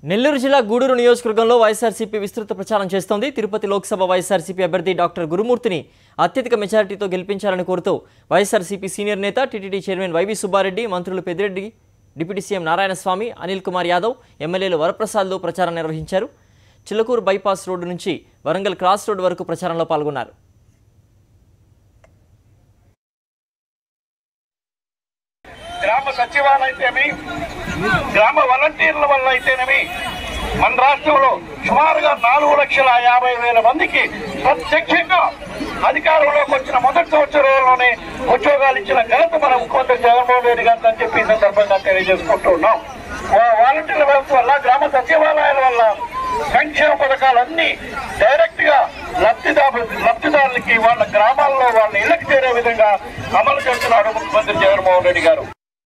నెల్లూరు జిల్లా గూడూరు నియోజకవర్గంలో వైఎస్ఆర్సీపీ విస్తృత ప్రచారం చేస్తోంది తిరుపతి లోక్సభ వైఎస్ఆర్సీపీ అభ్యర్థి డాక్టర్ గురుమూర్తిని అత్యధిక మెజారిటీతో గెలిపించాలని కోరుతూ వైఎస్ఆర్సీపీ సీనియర్ నేత టీటీడీ చైర్మన్ వైవి సుబ్బారెడ్డి మంత్రులు పెద్దిరెడ్డి డిప్యూటీ సీఎం నారాయణస్వామి అనిల్ కుమార్ యాదవ్ ఎమ్మెల్యేలు వరప్రసాద్లు ప్రచారం నిర్వహించారు చిలకూరు బైపాస్ రోడ్డు నుంచి వరంగల్ క్రాస్ రోడ్డు వరకు ప్రచారంలో పాల్గొన్నారు గ్రామ సచివాలయతేమి గ్రామ వాలంటీర్ల వల్ల అయితేనేమి మన రాష్ట్రంలో సుమారుగా నాలుగు లక్షల యాభై వేల మందికి ప్రత్యక్షంగా అధికారంలోకి వచ్చిన మొదటి సంవత్సరంలోనే ఉద్యోగాలు ఇచ్చిన ఘనత మన ముఖ్యమంత్రి జగన్మోహన్ రెడ్డి గారు అని చెప్పి ఈ సందర్భంగా తెలియజేసుకుంటూ ఉన్నాం వా- వాలంటీర్ల వ్యవస్థ వల్ల గ్రామ సచివాలయాల వల్ల సంక్షేమ పథకాలన్నీ డైరెక్ట్ గా లబ్ధిదారు లబ్ధిదారులకి వాళ్ళ గ్రామాల్లో వాళ్ళ ఇళ్లకు చేరే విధంగా అమలు చేస్తున్నాడు ముఖ్యమంత్రి జగన్మోహన్ రెడ్డి గారు